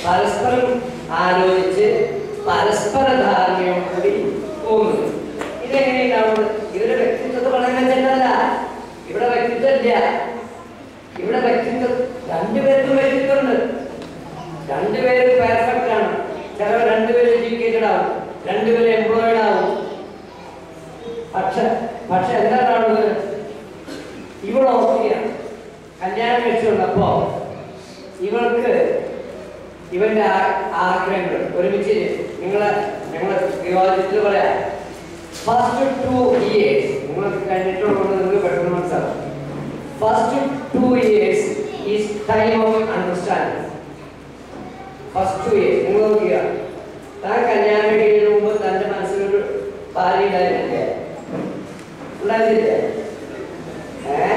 പരസ്പരം ആലോചിച്ച് പരസ്പര ധാരണയോടുകൂടി പോകുന്നത് ഇതെങ്ങനെയുണ്ടാവുന്നത് ഇവരുടെ വ്യക്തിത്വത്തെ വളരെ ചെന്നല്ല ഇവിടെ വ്യക്തിത്വമില്ല ഇവിടെ വ്യക്തിത്വം രണ്ടുപേർക്കും വ്യക്തിത്വമുണ്ട് രണ്ടുപേരും പെർഫെക്റ്റ് ആണ് ചിലവർ രണ്ടുപേരും എഡ്യൂക്കേറ്റഡ് ആവും രണ്ടുപേരും എംപ്ലോയിഡ് ആവും പക്ഷെ പക്ഷെ എന്താണ് ഇവൾ ഓർക്കുകയാണ് കല്യാണം കഴിച്ചു വന്നപ്പോ ഇവൾക്ക് ഇവന്റെ ആ- ആഗ്രഹങ്ങൾ ഒരുമിച്ച് നിങ്ങളെ ഞങ്ങളെ വിവാദത്തിൽ പറയാം ഫസ്റ്റ് ടു ഇയേഴ്സ് നിങ്ങൾ കഴിഞ്ഞിട്ടുള്ളത് നിങ്ങൾക്ക് പെട്ടെന്ന് മനസ്സിലാവും first two years is time of understanding first two years നിങ്ങൾ നോക്കുക താൻ കല്യാണം കഴിയുന്നതിന് മുമ്പ് തന്റെ മനസ്സിലൊരു ഭാര്യ ഉണ്ടായിരുന്നില്ലേ ഉണ്ടായിരുന്നില്ലേ ഏഹ്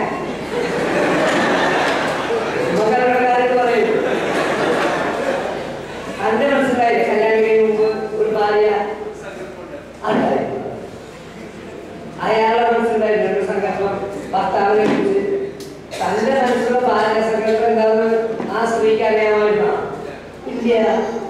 കാര്യമായിട്ട് പറയൂ അന്റെ മനസ്സിലായില്ലേ കല്യാണം കഴിയുന്ന മുമ്പ് ഒരു ഭാര്യ ഉണ്ടായി അയാളുടെ മനസ്സിലായിരുന്നു ഒരു സങ്കല്പം ഭർത്താവിനെ കുറിച്ച് തന്റെ മനസ്സിലുള്ള ഭാര്യ സങ്കല്പം എന്താണെന്ന് ആ സ്ത്രീക്ക് അറിയാമായിരുന്നോ ഇല്ല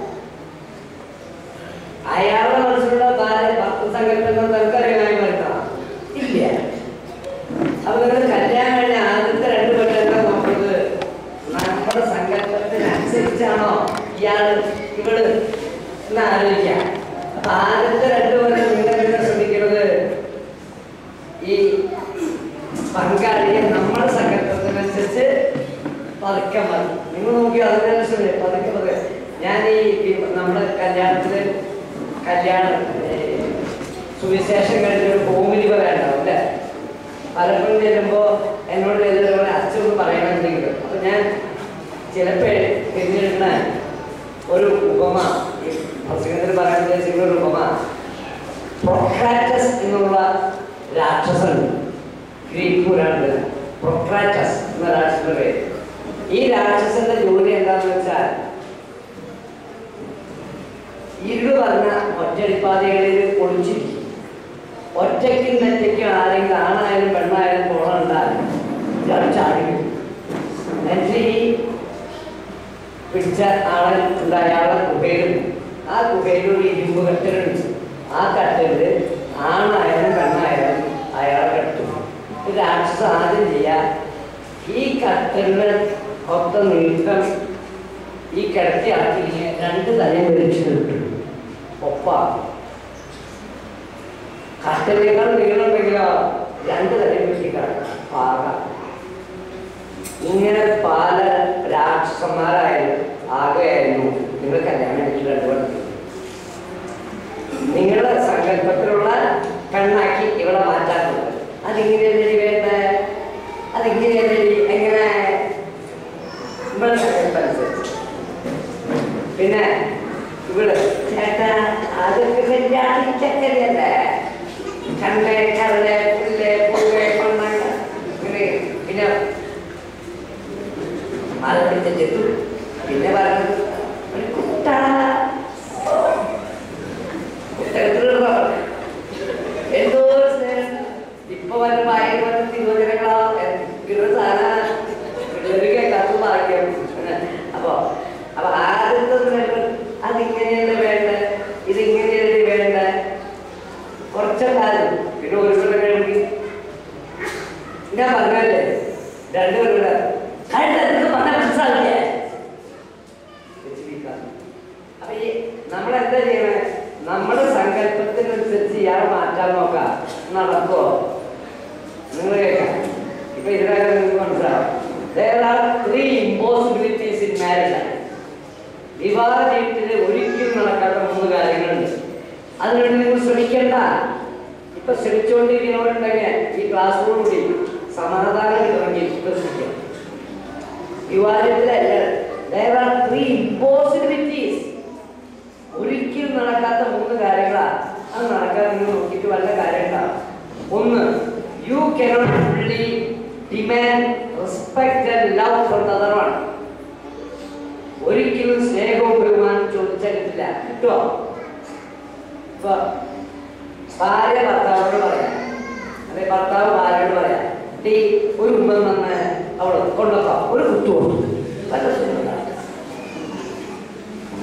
അയാളുടെ മനസ്സിലുള്ള ഭാര്യ ഭർത്തൃ സങ്കല്പം എന്താണെന്ന് തനിക്ക് അറിയാമായിരുന്നോ ഇല്ല അപ്പൊ നിങ്ങൾ കല്യാണം കഴിഞ്ഞ ആദ്യത്തെ രണ്ട് കൊല്ലം എന്താ നോക്കുന്നത് നമ്മുടെ സങ്കല്പത്തിനനുസരിച്ചാണോ ഇയാള് ഇവള് എന്ന് ആലോചിക്കാം അപ്പൊ ആദ്യത്തെ രണ്ട് കൊല്ലം നിങ്ങൾ എന്താ ശ്രദ്ധിക്കുന്നത് ഈ പങ്കാളിയെ നമ്മുടെ സങ്കല്പത്തിനനുസരിച്ച് പതുക്കെ മതി നിങ്ങൾ നോക്കി അതിനനുസരിച്ച് പതുക്കെ പതുക്കെ ഞാൻ ഈ ഈ നമ്മുടെ കല്യാണത്തില് കല്യാണം ഏ, സുവിശേഷം കഴിഞ്ഞൊരു ഭൂമിലി പറയാനുണ്ടാവും അല്ലേ പലപ്പോഴും ചെല്ലുമ്പോ എന്നോട് ഇതേപോലെ അച്ഛൻ പറയണമെന്തെങ്കിലും അപ്പൊ ഞാൻ ചിലപ്പോ തിരഞ്ഞെടുക്കുന്ന ഒരു ഉപമ ഈ പ്രസംഗത്തിൽ പറയാൻ ഉദ്ദേശിക്കുന്ന ഒരു ഉപമ പ്രൊക്രാറ്റസ് എന്നുള്ള രാക്ഷസൻ ഗ്രീക്ക് പുരാണത്തിൽ പ്രൊക്രാറ്റസ് എന്ന രാക്ഷസന്റെ പേര് ഈ രാക്ഷസന്റെ ജോലി എന്താണെന്ന് വെച്ചാൽ ഇരുള് പറഞ്ഞ ഒറ്റടിപ്പാതകളിൽ ഒളിച്ചിരിക്കും ഒറ്റയ്ക്കും തെറ്റയ്ക്കും ആരെങ്കിലും ആണായാലും പെണ്ണായാലും പോണുണ്ടായാലും ഇയാൾ ചാടി വരും. എന്നിട്ട് ഈ പിടിച്ച ആളെ ഉണ്ട് അയാളെ ഗുഹയിലും ആ ഗുഹയിൽ ഒരു ഇരുമ്പ് കട്ടലുണ്ട് ആ കട്ടലില് ആണായാലും പെണ്ണായാലും അയാളെ കെട്ടും ഈ രാക്ഷസ ആദ്യം ചെയ്യാ ഈ കട്ടലിന് ഒത്ത നീക്കം ഈ കിടത്തി ആക്കി രണ്ട് തലയും വലിച്ചു കിട്ടും ഒപ്പാക്കും കട്ടലിനേക്കാൾ നീളമുണ്ടെങ്കിലോ രണ്ട് തലയും വെച്ചിട്ടാണ് പാകം ഇങ്ങനെ പല രാക്ഷസന്മാരായാലും ആകെയായിരുന്നു നിങ്ങൾ കല്യാണം കഴിച്ചിട്ട് രണ്ട് പഠിക്കും നിങ്ങളുടെ സങ്കല്പത്തിലുള്ള കണ്ണാക്കി ഇവിടെ മാറ്റാറുണ്ട് അതിങ്ങനെയല്ലേ വേണ്ട അതിങ്ങനെയല്ലേ എങ്ങനെ ഇവിടെ സങ്കല്പം അനുസരിച്ച് പിന്നെ ഇവിടെ ചേട്ടാ അതൊക്കെ കല്യാണി ചക്കരയല്ലേ കണ്ണ് കല്ല് പുല്ല് പൂവ് മണ്ണ ഇങ്ങനെ പിന്നെ അത് പിടിച്ച ചെത്തു പിന്നെ പറഞ്ഞത് ഒരു കുട്ട കുട്ട എന്തോ ഒരു സ്നേഹം ഇപ്പൊ വരും ഭയങ്കര തിരുവചനങ്ങളോ കിട്ടുന്ന സാധനം കേൾക്കാത്ത ഭാഗ്യം അപ്പൊ അപ്പൊ ആദ്യത്തെ സ്നേഹം അതിങ്ങനെയല്ലേ വേണ്ട ഇതിങ്ങനെയല്ലേ വേണ്ട കുറച്ച കാലം പിന്നെ ഒരു കൊല്ലം കഴിഞ്ഞ് ഞാൻ പറഞ്ഞല്ലേ രണ്ടു കൊല്ലം കഴിഞ്ഞ പറഞ്ഞ മനസ്സിലാവില്ലേ അപ്പൊ ഈ നമ്മൾ എന്താ ചെയ്യണേ നമ്മുടെ സങ്കല്പത്തിനനുസരിച്ച് ഇയാളെ മാറ്റാൻ നോക്കാം നടക്കുവോ നിങ്ങൾ കേൾക്കാം ഇപ്പൊ ഇതിനകം നിങ്ങൾക്ക് മനസ്സിലാവും There are three impossibilities in marriage. വിവാഹ ജീവിതത്തിൽ ഒരിക്കലും നടക്കാത്ത മൂന്ന് കാര്യങ്ങളുണ്ട് അതിനുവേണ്ടി നിങ്ങൾ ശ്രമിക്കണ്ട ഇപ്പൊ ശ്രമിച്ചുകൊണ്ടിരിക്കുന്നവരുണ്ടെങ്കിൽ ഈ ക്ലാസ്സോടുകൂടി സമാധാനം കിട്ടണമെങ്കിൽ ശ്രദ്ധിക്കാം വിവാഹത്തിലല്ല there are three impossibilities ഒരിക്കലും നടക്കാത്ത മൂന്ന് കാര്യങ്ങളാ അത് നടക്കാൻ നിങ്ങൾ നോക്കിയിട്ട് വല്ല കാര്യം ഉണ്ടാവും ഒന്ന് you cannot fully demand respect and love from the other one ഒരിക്കലും സ്നേഹവും ബഹുമാനം ചോദിച്ചാൽ കിട്ടില്ല കിട്ടുമോ ഇപ്പൊ ഭാര്യ ഭർത്താവിനോട് പറയാം അല്ലെ ഭർത്താവ് ഭാര്യയോട് പറയാം ഡീ ഒരു ഉമ്മ വന്ന് അവള് കൊണ്ടൊക്കെ ഒരു കുത്തു കൊടുത്തു വല്ല സുഖം ഉണ്ടാവില്ല.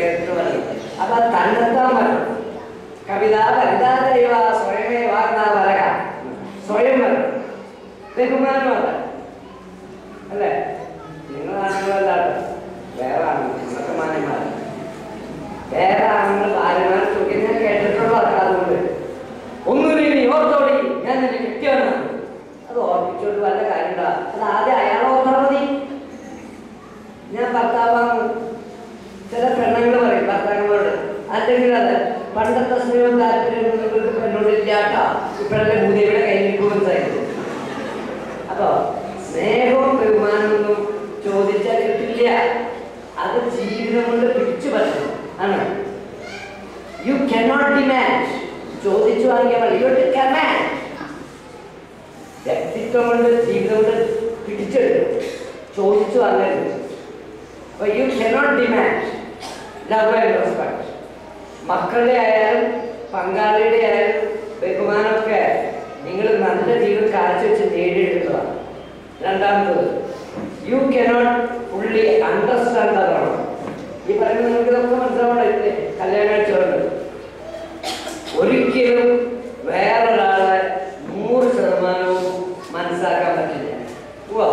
നേരിട്ട് പറയും അപ്പൊ തന്നെത്താൻ വരണം കവിത വനിതാദൈവ സ്വയമേ വാർത്താ വരക സ്വയം വരണം ബഹുമാനം വരണം അല്ലേ നിങ്ങളാണെങ്കിലല്ലാട്ടോ വേറെ ആണെങ്കിലും നിങ്ങളൊക്കെ മാന്യന്മാരാണ് വേറെ ആണുങ്ങൾ ഭാര്യമാരെ തൂക്കി ഞാൻ കേട്ടിട്ടുള്ള അതുകൊണ്ട് ഒന്നുമില്ല നീ ഓർത്തോടി ഞാൻ നിന്നെ കിട്ടിയവനാണ് അത് ഓർപ്പിച്ചോണ്ട് വല്ല കാര്യമുണ്ടാ അത് ആദ്യം അയാൾ ഓർത്താൽ മതി ഞാൻ ഭർത്താവാണ് ചില പെണ്ണുങ്ങൾ പറയും ഭർത്താക്കന്മാരോട് അല്ലെങ്കിൽ അത് പണ്ടത്തെ സ്നേഹവും താല്പര്യം നിങ്ങൾക്ക് പെണ്ണോടില്ലാട്ട ഇപ്പോഴല്ലേ ഭൂദേവിയുടെ കയ്യിൽ മനസ്സിലായിരുന്നു അപ്പൊ സ്നേഹവും ബഹുമാനമൊന്നും ചോദിച്ചാൽ കിട്ടില്ല അത് ജീവിതം കൊണ്ട് പിടിച്ചു പറ്റണം ആണ് യു കനോട്ട് ഡിമാൻഡ് ചോദിച്ചു വാങ്ങിയാൽ മതി യു കമാൻഡ് വ്യക്തിത്വം കൊണ്ട് ജീവിതം കൊണ്ട് പിടിച്ചെടുക്കും ചോദിച്ചു വാങ്ങരുത് അപ്പൊ you cannot demand love and respect മക്കളുടെ ആയാലും പങ്കാളിയുടെ ആയാലും ബഹുമാനമൊക്കെ നിങ്ങൾ നല്ല ജീവിതം കാഴ്ചവെച്ച് നേടിയെടുത്തതാണ് രണ്ടാമത്തത് യു കനോട്ട് ഫുള്ളി അണ്ടർസ്റ്റാൻഡ് അതാണ് ഈ പറയുന്നത് നിങ്ങൾക്ക് ഇതൊക്കെ മനസ്സിലാവണ്ടേ കല്യാണം കഴിച്ചുകൊണ്ട് ഒരിക്കലും വേറൊരാളെ നൂറ് ശതമാനവും മനസ്സിലാക്കാൻ പറ്റില്ല ഉവ്വ.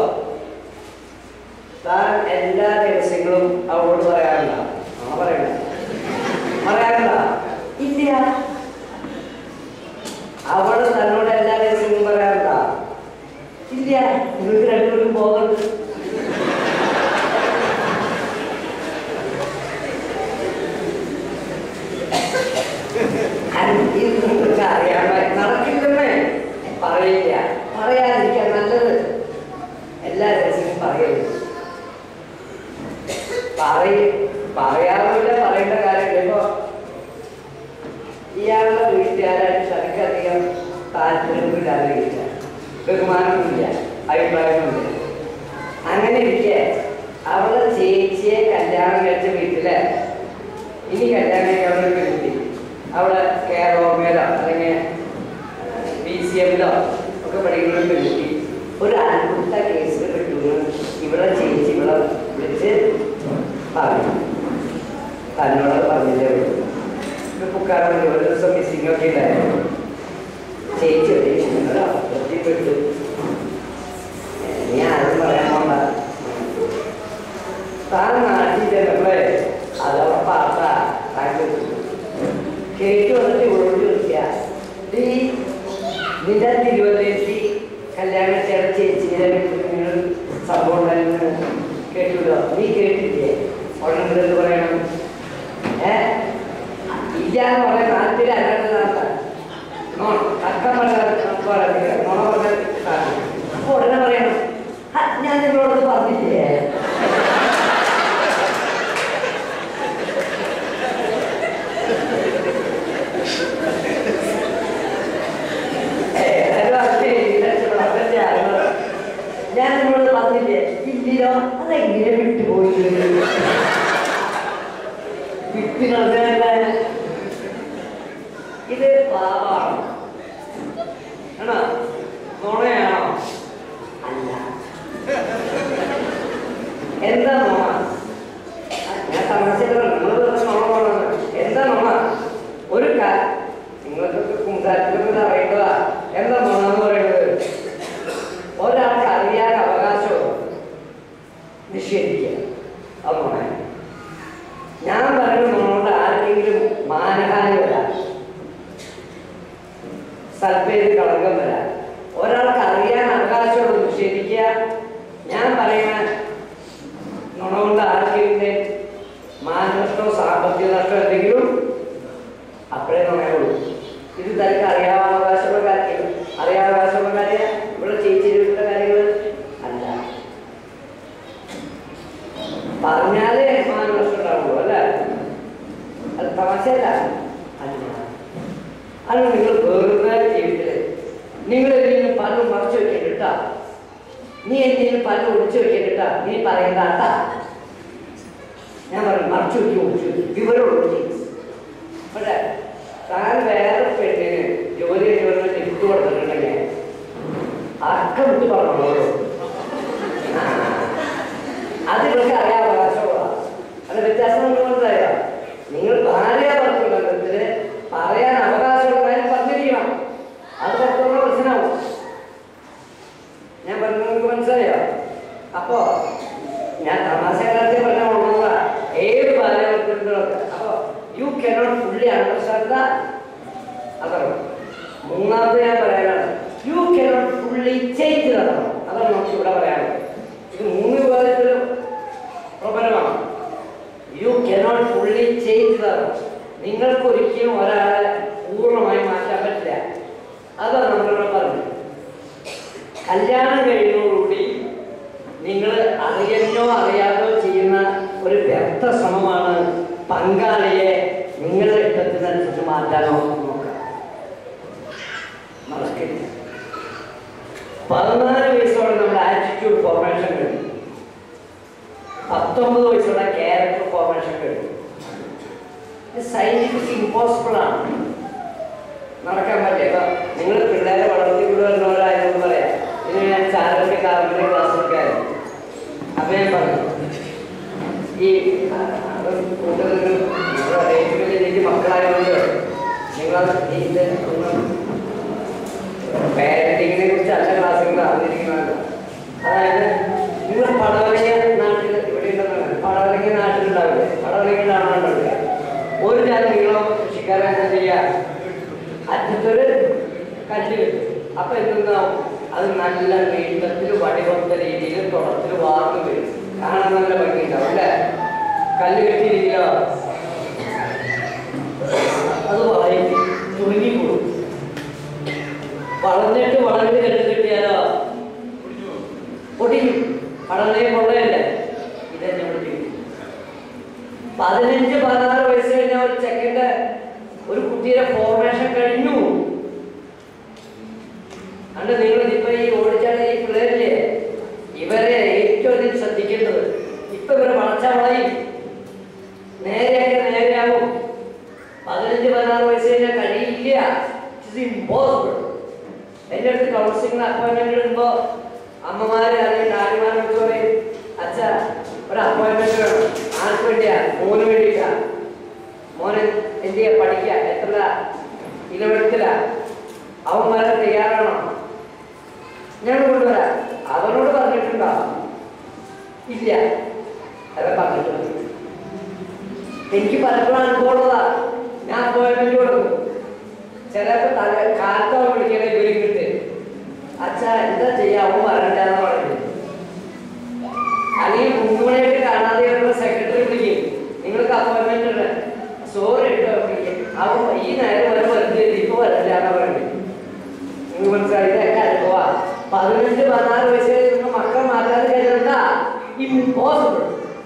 താൻ എല്ലാ രഹസ്യങ്ങളും അവളോട് പറയാറില്ല ആ പറയണ്ട പറയാറില്ല ഇല്ല അവള് തന്നോട് എല്ലാ രഹസ്യങ്ങളും പറയാറില്ല ഇല്ല നിങ്ങൾക്ക് രണ്ടുപേരും പോകുന്നുണ്ട് ഇത് നിങ്ങൾക്ക് അറിയാൻ പറ്റും. നടക്കില്ലെന്നേ പറയില്ല പറയാതിരിക്കാൻ നല്ലത് എല്ലാ രഹസ്യവും പറയരുത് പറയ പറയാറില്ല പറയേണ്ട കാര്യമില്ല ഇപ്പൊ ഇയാളുടെ വീട്ടുകാരായിട്ട് തനിക്കധികം താല്പര്യമില്ലാതിരിക്കില്ല ബഹുമാനമില്ല അഭിപ്രായമില്ല അങ്ങനെ ഇരിക്കെ അവളെ ചേച്ചിയെ കല്യാണം കഴിച്ച വീട്ടില് ഇനി കല്യാണം കഴിക്കാൻ ഒരു പെൺകുട്ടി അവിടെ കേരളമേലോ അല്ലെങ്കിൽ ബി സി എമ്മിലോ ഒക്കെ പഠിക്കുന്ന ഒരു പെൺകുട്ടി ഒരു അത്ഭുത കേസിൽ പെട്ടു ഇവിടെ ചേച്ചി ഇവിടെ വിളിച്ച് പറഞ്ഞു തന്നോട് പറഞ്ഞില്ലേ ഉള്ളൂ പുക്കാരം ഒരു ദിവസം മിസ്സിംഗ് ഒക്കെ ഉണ്ടായിരുന്നു ചേച്ചി ഒരു അബദ്ധത്തിൽപ്പെട്ടു നീ ആരും പറയാൻ പോണ്ട താൻ നാട്ടിൽ ചെന്നപ്പോഴേ അതവിടെ പാട്ട താൻ കേട്ട് വന്നിട്ട് ഇവളോട് ചോദിക്കുക നീ നിന്റെ തിരുവല്ലയിൽ കല്യാണം ചെയ്ത ചേച്ചിയുടെ വീട്ടിൽ സംഭവം ഉണ്ടായിരുന്നു കേട്ടുല്ലോ നീ കേട്ടില്ലേ ഉടനെ എന്ത് പറയണം ഏ ഇല്ലാന്ന് പറയാൻ നാട്ടിൽ അല്ലാണ്ട് നടത്താൻ അക്കം പറഞ്ഞ നോണ പറഞ്ഞ അപ്പൊ ഉടനെ പറയണം "ഹ, ഞാൻ നിങ്ങളോട് പറഞ്ഞില്ലേ ഏതായാലും അത് ഇതിനകത്ത് അതല്ലേ അറിവ്. ഞാൻ നിങ്ങളോട് പറഞ്ഞില്ലേ ഇല്ലയോ അതെങ്ങനെ വിട്ടുപോയി വിട്ട് കളഞ്ഞാലേ ഇത് പാവാണ് ആണോ നുണയാണോ അല്ല എന്താ നുണ ഞാൻ തമാശകൾ നിങ്ങൾ വെറുതെ നുണ പറയുന്നത് എന്താ നുണ ഒരു കാ നിങ്ങൾക്കൊക്കെ കുംസാരിക്കുന്നത് അറിയേണ്ടതാ എന്താ നുണ എന്ന് പറയുന്നത് ഒരാൾക്ക് അറിയാൻ അവകാശമുള്ളൂ നിഷേധിക്കുക അത് നുണ ഞാൻ പറയുന്നത് നുണ ആർക്കെങ്കിലും മാനഹാനി വരാം സൽപ്പേര് കളങ്കം വരാം ഒരാൾക്ക് അറിയാൻ അവകാശമുള്ളത് നിഷേധിക്കുക ഞാൻ പറയുന്ന നുണ കൊണ്ട് ആർക്കെങ്കിലും മാനനഷ്ടമോ സാമ്പത്തിക നഷ്ടമോ എന്തെങ്കിലും അപ്പോഴേ നുണയുള്ളൂ ഇത് തനിക്ക് അറിയാൻ അവകാശമുള്ള കാര്യം അറിയാൻ അവകാശമുള്ള കാര്യം ഇവിടെ ചേച്ചിയുടെ കാര്യങ്ങൾ അല്ല പറഞ്ഞാലേ മാനനഷ്ടം ഉണ്ടാവുള്ളൂ അല്ലേ അത് തമാശയല്ല അല്ല അത് നിങ്ങൾ വെറുതെ ജീവിതത്തില് നിങ്ങൾ എന്തെങ്കിലും പലരും മറച്ചു വെക്കേണ്ടിട്ടാ നീ എന്തെങ്കിലും പലരും ഒളിച്ചു വെക്കേണ്ടിട്ടാ നീ പറയണ്ടാട്ടാ ഞാൻ പറയും മറച്ചു വെക്കും ഒളിച്ചു വെക്കും വിവരമുള്ളൂ പക്ഷേ താൻ വേറെ പെണ്ണിന് ജോലി ചെയ്യുന്ന ലിഫ്റ്റ് കൊടുത്തിട്ടുണ്ടെങ്കിൽ അക്കം വിട്ട് പറഞ്ഞോളൂ അത് ഇവർക്ക് അറിയാൻ അവകാശമുള്ള അത് വ്യത്യാസം നമുക്ക് മനസ്സിലായോ നിങ്ങൾ ഭാര്യ ഭർത്തൃ ബന്ധത്തില് പറയാൻ അവകാശമുള്ള കാര്യം പറഞ്ഞിരിക്കണം അത് പുറത്തുള്ള പ്രശ്നമാവും ഞാൻ പറഞ്ഞത് നിങ്ങൾക്ക് മനസ്സിലായോ അപ്പോ ഞാൻ തമാശ കാലത്തെ പറഞ്ഞ ഉള്ളതാ ഏത് ഭാര്യ ഭർത്തൃക്കളൊക്കെ അപ്പോ യു കനോട്ട് ഫുള്ളി അണ്ടർസ്റ്റാൻഡ് അതാണ് മൂന്നാമത്തെ ഞാൻ പറയാനാണ് യു കനോട്ട് ഫുള്ളി ചേഞ്ച് നടക്കണം അതാണ് നമുക്ക് ഇവിടെ പറയാനുള്ളത് ഇത് മൂന്ന് വിഭാഗത്തിലും പ്രബലമാണ് യു കനോട്ട് ഫുള്ളി ചേഞ്ച് തരണം നിങ്ങൾക്ക് ഒരിക്കലും ഒരാളെ പൂർണ്ണമായി മാറ്റാൻ പറ്റില്ല അതാണ് നമ്മളിവിടെ പറഞ്ഞത് കല്യാണം കഴിയുന്നതോടുകൂടി നിങ്ങൾ അറിയാനോ അറിയാതോ ചെയ്യുന്ന ഒരു വ്യർത്ഥ ശ്രമമാണ് പങ്കാളിയെ നിങ്ങളുടെ ഇഷ്ടത്തിനനുസരിച്ച് മാറ്റാനോ നോക്കുക നടക്കില്ല പതിനാല് വയസ്സോടെ നമ്മുടെ ആറ്റിറ്റ്യൂഡ് ഫോർമേഷൻ കഴിഞ്ഞു പത്തൊമ്പത് വയസ്സുള്ള ക്യാരക്ടർ ഫോർമേഷൻ കഴിഞ്ഞു സയന്റിഫിക് ഇമ്പോസിബിൾ ആണ് നടക്കാൻ പറ്റില്ല നിങ്ങൾ പിള്ളേരെ വളർത്തി കൊണ്ടുവരുന്നവരായതുകൊണ്ട് പറയാം ഇതിന് ഞാൻ ചാനലിന്റെ കാറിന്റെ ക്ലാസ് എടുക്കാറ് അപ്പൊ ഞാൻ പറഞ്ഞു ഈ ആ, അത് കൂട്ടുകാർക്ക് നിങ്ങളുടെ ഡേറ്റിൽ എനിക്ക് മക്കളായതുകൊണ്ട് നിങ്ങൾ ഈ ഇത് ഒന്ന് പാരന്റിങ്ങിനെ കുറിച്ച് അല്ല ക്ലാസ്സുകൾ അറിഞ്ഞിരിക്കുന്നത് അതായത് നിങ്ങൾ പടവലങ്ങിയ നാട്ടിൽ ഇവിടെ ഉണ്ടെന്നാണ് പടവലങ്ങിയ നാട്ടിലുണ്ടാവില്ലേ പടവലങ്ങിയിലാണ് ഉണ്ടാവില്ല ഒരു ജാതി നീളം കൃഷിക്കാരൻ എന്താ ചെയ്യുക അറ്റത്തൊരു കല്ല് വെക്കും അപ്പൊ എന്തുണ്ടാവും അത് നല്ല നീളത്തിൽ വടിവത്ത രീതിയിൽ തുടത്തിൽ വാർന്നു വരും കാണാൻ നല്ല ഭംഗിയുണ്ടാവും അല്ലേ കല്ല് കെട്ടിയിരിക്കലോ അത് വളയും ചുരുങ്ങിപ്പോകും വളർന്നിട്ട് വളർന്ന് കെട്ട് കിട്ടിയാലോ പൊടിയും പടലേ പൊള്ളയല്ലേ ഇതെന്നെ പൊടിക്കും പതിനഞ്ച് പതിനാറ് വയസ്സ് കഴിഞ്ഞ ഒരു ചെക്കൻ്റെ ഒരു കുട്ടിയുടെ ഫോർമേഷൻ കഴിഞ്ഞു അണ്ട് നിങ്ങൾ ഇപ്പൊ ഈ ഓടിച്ചാണ് ഈ പിള്ളേരില്ലേ ഇവരെ ഏറ്റവും അധികം ശ്രദ്ധിക്കേണ്ടത് ഇപ്പൊ ഇവരെ വളർച്ചാ വളയും നേരെയൊക്കെ നേരെയാവും പതിനഞ്ച് പതിനാറ് വയസ്സ് കഴിഞ്ഞാൽ കഴിയില്ല ഇറ്റ്സ് ഇമ്പോസിബിൾ എൻ്റെ അടുത്ത് കൗൺസിലിംഗ് അപ്പോയിൻമെന്റ് ഇടുമ്പോ അമ്മമാര് അല്ലെങ്കിൽ ഡാഡിമാരോട് പറയും അച്ഛ ഒരു അപ്പോയിൻമെന്റ് വേണം ആർക്ക് വേണ്ടിയാ മോന് വേണ്ടിയിട്ടാ മോന് എന്ത് ചെയ്യാ പഠിക്കുക എത്ര ഇലവെടുത്തില്ല അവൻ വരാൻ തയ്യാറാണോ ഞാൻ കൊണ്ടുവരാം അവനോട് പറഞ്ഞിട്ടുണ്ടോ ഇല്ല അതൊക്കെ പറഞ്ഞിട്ടുണ്ട് എനിക്ക് പലപ്പോഴും അനുഭവമുള്ളതാ ഞാൻ അപ്പോയിൻമെന്റ് കൊടുക്കും ചിലപ്പോ തല കാലത്തോ വിളിക്കണേ ഇവരും കിട്ട് അച്ഛ എന്താ ചെയ്യാ അവൻ വരണ്ടെന്ന് പറയുന്നത് അല്ലെങ്കിൽ മൂന്ന് മണിയായിട്ട് കാണാതെ അവരുടെ സെക്രട്ടറി വിളിക്കും നിങ്ങൾക്ക് അപ്പോയിൻമെന്റ് ഉണ്ട് സോറി കേട്ടോ വിളിക്കും അവൻ ഈ നേരം വരെ വെറുതെ ഇപ്പൊ വരണ്ട എന്ന് പറയുന്നത് നിങ്ങൾ മനസ്സിലായി ഇതൊക്കെ അനുഭവാ പതിനഞ്ച് പതിനാറ് വയസ്സിൽ നിങ്ങൾ മക്കളെ മാറ്റാതെ കഴിഞ്ഞാ ഇമ്പോസിബിൾ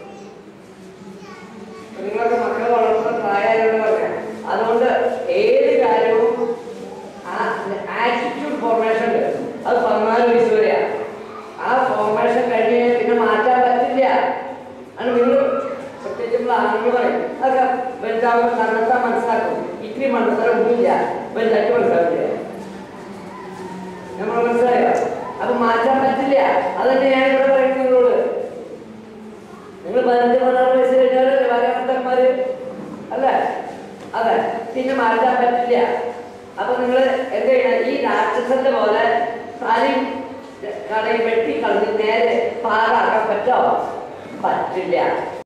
നിങ്ങളൊക്കെ മക്കളെ വളർത്തുന്ന പ്രായമായതുകൊണ്ട് പറയാം അതുകൊണ്ട് ഏത് കാര്യവും ആറ്റിറ്റ്യൂഡ് ഫോർമേഷൻ ഉണ്ട് അത് പതിനാല് വയസ്സ് വരെയാ ആ ഫോർമേഷൻ കഴിഞ്ഞ് കഴിഞ്ഞാൽ പിന്നെ മാറ്റാൻ പറ്റില്ല അത് നിങ്ങൾ പ്രത്യേകിച്ച് ആളുകൾ പറയും അതൊക്കെ വലുതാവുമ്പോൾ തന്നെത്താൻ മനസ്സിലാക്കും ഇത്തിരി മനസ്സിലാക്കാൻ ഒന്നുമില്ല വലുതായിട്ട് മനസ്സിലാക്കില്ല നമ്മൾ മനസ്സിലായോ അപ്പൊ മാറ്റാൻ പറ്റില്ല അതന്നെ ഞാൻ ഇവിടെ പറയുന്നത് നിങ്ങളോട് നിങ്ങൾ പതിനഞ്ച് പതിനാറ് വയസ്സ് കഴിഞ്ഞാൽ ഭാര്യഭർത്താക്കന്മാര് അല്ലേ അതെ പിന്നെ മാറ്റാൻ പറ്റില്ല അപ്പൊ നിങ്ങൾ എന്ത് ചെയ്യണം ഈ രാക്ഷസന്റെ പോലെ തലയും കടയും വെട്ടി കളഞ്ഞ് നേരെ പാറാക്കാൻ പറ്റോ പറ്റില്ല